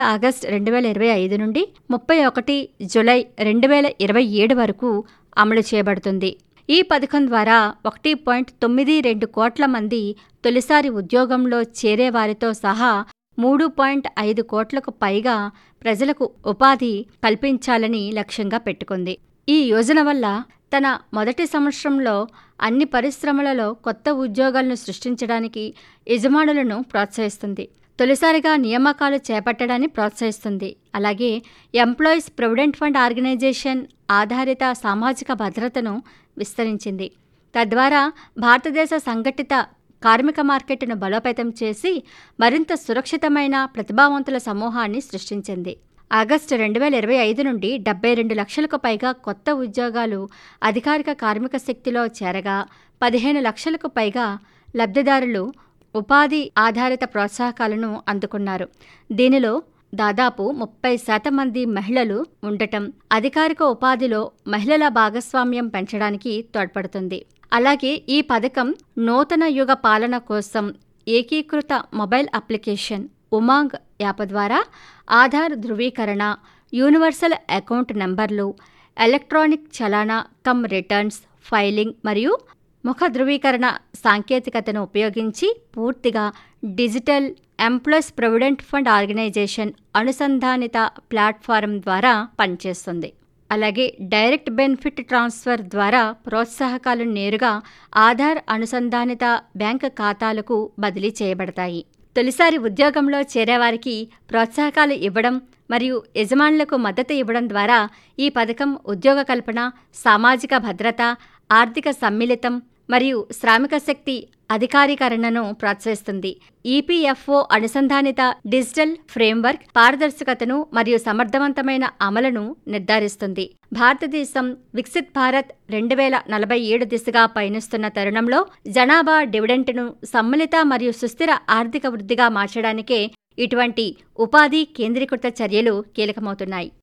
August రెండు వేల ఇరవై ఐదు నుండి ముప్పై ఒకటి జులై రెండు వేల ఇరవై ఏడు వరకు అమలు చేయబడుతుంది ఈ పథకం ద్వారా ఒకటి పాయింట్ తొమ్మిది రెండు కోట్ల మంది తొలిసారి ఉద్యోగంలో చేరే వారితో సహా మూడు పాయింట్ ఐదు కోట్లకు పైగా ప్రజలకు ఉపాధి కల్పించాలని లక్ష్యంగా పెట్టుకుంది ఈ యోజన వల్ల తన మొదటి సంవత్సరంలో అన్ని పరిశ్రమలలో కొత్త ఉద్యోగాలను సృష్టించడానికి యజమానులను ప్రోత్సహిస్తుంది తొలిసారిగా నియామకాలు చేపట్టడాన్ని ప్రోత్సహిస్తుంది అలాగే ఎంప్లాయీస్ ప్రొవిడెంట్ ఫండ్ ఆర్గనైజేషన్ ఆధారిత సామాజిక భద్రతను విస్తరించింది తద్వారా భారతదేశ సంఘటిత కార్మిక మార్కెట్ను బలోపేతం చేసి మరింత సురక్షితమైన ప్రతిభావంతుల సమూహాన్ని సృష్టించింది ఆగస్టు రెండు వేల ఇరవై ఐదు నుండి డెబ్బై రెండు లక్షలకు పైగా కొత్త ఉద్యోగాలు అధికారిక కార్మిక శక్తిలో చేరగా పదిహేను లక్షలకు పైగా లబ్ధిదారులు ఉపాధి ఆధారిత ప్రోత్సాహకాలను అందుకున్నారు దీనిలో దాదాపు ముప్పై శాతం మంది మహిళలు ఉండటం అధికారిక ఉపాధిలో మహిళల భాగస్వామ్యం పెంచడానికి తోడ్పడుతుంది అలాగే ఈ పథకం నూతన యుగ పాలన కోసం ఏకీకృత మొబైల్ అప్లికేషన్ ఉమాంగ్ యాప్ ద్వారా ఆధార్ ధృవీకరణ యూనివర్సల్ అకౌంట్ నంబర్లు ఎలక్ట్రానిక్ చలానా కమ్ రిటర్న్స్ ఫైలింగ్ మరియు ముఖ ధృవీకరణ సాంకేతికతను ఉపయోగించి పూర్తిగా digital employees provident fund organisation అనుసంధానిత ప్లాట్ఫారం ద్వారా పనిచేస్తుంది అలాగే డైరెక్ట్ బెనిఫిట్ ట్రాన్స్ఫర్ ద్వారా ప్రోత్సాహకాలు నేరుగా ఆధార్ అనుసంధానిత బ్యాంక్ ఖాతాలకు బదిలీ చేయబడతాయి తొలిసారి ఉద్యోగంలో చేరేవారికి ప్రోత్సాహకాలు ఇవ్వడం మరియు యజమానులకు మద్దతు ఇవ్వడం ద్వారా ఈ పథకం ఉద్యోగ కల్పన సామాజిక భద్రత ఆర్థిక సమ్మిళితం మరియు శ్రామిక శక్తి అధికారీకరణను ప్రోత్సహిస్తుంది ఈపీఎఫ్ఓ అనుసంధానిత డిజిటల్ ఫ్రేమ్వర్క్ పారదర్శకతను మరియు సమర్థవంతమైన అమలును నిర్ధారిస్తుంది భారతదేశం వికసిత్ భారత్ రెండు వేల నలభై ఏడు దిశగా పయనిస్తున్న తరుణంలో జనాభా డివిడెంట్ను సమ్మిళిత మరియు సుస్థిర ఆర్థిక వృద్ధిగా మార్చడానికే ఇటువంటి ఉపాధి కేంద్రీకృత చర్యలు కీలకమవుతున్నాయి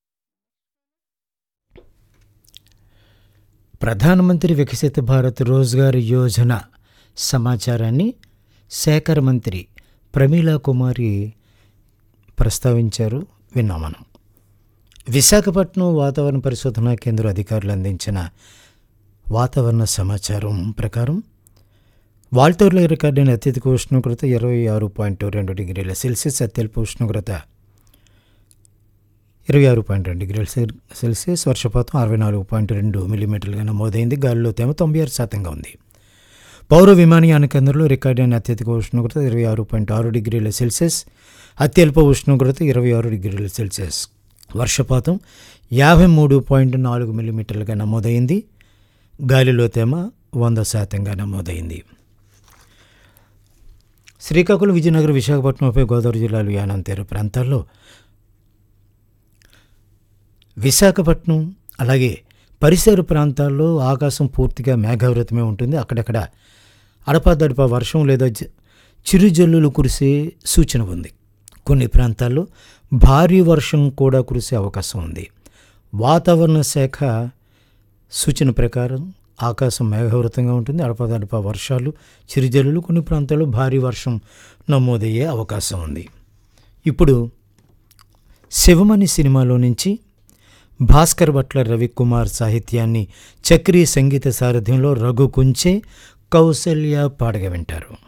ప్రధానమంత్రి వికసిత భారత్ రోజ్గార్ యోజన సమాచారాన్ని శాఖర మంత్రి ప్రమీలా కుమారి ప్రస్తావించారు విన్నాం మనం విశాఖపట్నం వాతావరణ పరిశోధనా కేంద్రం అధికారులు అందించిన వాతావరణ సమాచారం ప్రకారం వాల్టూరులో రికార్డైన అత్యధిక ఉష్ణోగ్రత ఇరవై ఆరు పాయింట్ రెండు డిగ్రీల సెల్సియస్ అత్యల్ప ఉష్ణోగ్రత ఇరవై ఆరు పాయింట్ రెండు డిగ్రీల సెల్- సెల్సియస్ వర్షపాతం అరవై నాలుగు పాయింట్ రెండు మిల్లీమీటర్లుగా నమోదైంది గాలిలో తేమ తొంభై ఆరు శాతంగా ఉంది పౌర విమానయాన కేంద్రంలో రికార్డైన అత్యధిక ఉష్ణోగ్రత ఇరవై ఆరు పాయింట్ ఆరు డిగ్రీల సెల్సియస్ అత్యల్ప ఉష్ణోగ్రత ఇరవై ఆరు డిగ్రీల సెల్సియస్ వర్షపాతం యాభై మూడు పాయింట్ నాలుగు మిల్లీమీటర్లుగా నమోదైంది గాలిలో తేమ వంద శాతంగా నమోదైంది శ్రీకాకుళం విజయనగరం విశాఖపట్నం ఉభయ గోదావరి జిల్లాలు యానం తీర ప్రాంతాల్లో విశాఖపట్నం అలాగే పరిసర ప్రాంతాల్లో ఆకాశం పూర్తిగా మేఘావృతమే ఉంటుంది అక్కడక్కడ అడపాదడపా వర్షం లేదా జ- చిరుజల్లులు కురిసే సూచన ఉంది కొన్ని ప్రాంతాల్లో భారీ వర్షం కూడా కురిసే అవకాశం ఉంది వాతావరణ శాఖ సూచన ప్రకారం ఆకాశం మేఘావృతంగా ఉంటుంది అడపాదడపా వర్షాలు చిరుజల్లులు కొన్ని ప్రాంతాల్లో భారీ వర్షం నమోదయ్యే అవకాశం ఉంది ఇప్పుడు శివమణి సినిమాలో నుంచి భాస్కర్ భట్ల రవికుమార్ సాహిత్యాన్ని చక్రీ సంగీత సారథ్యంలో రఘు కుంచే కౌసల్య పాడగ వింటారు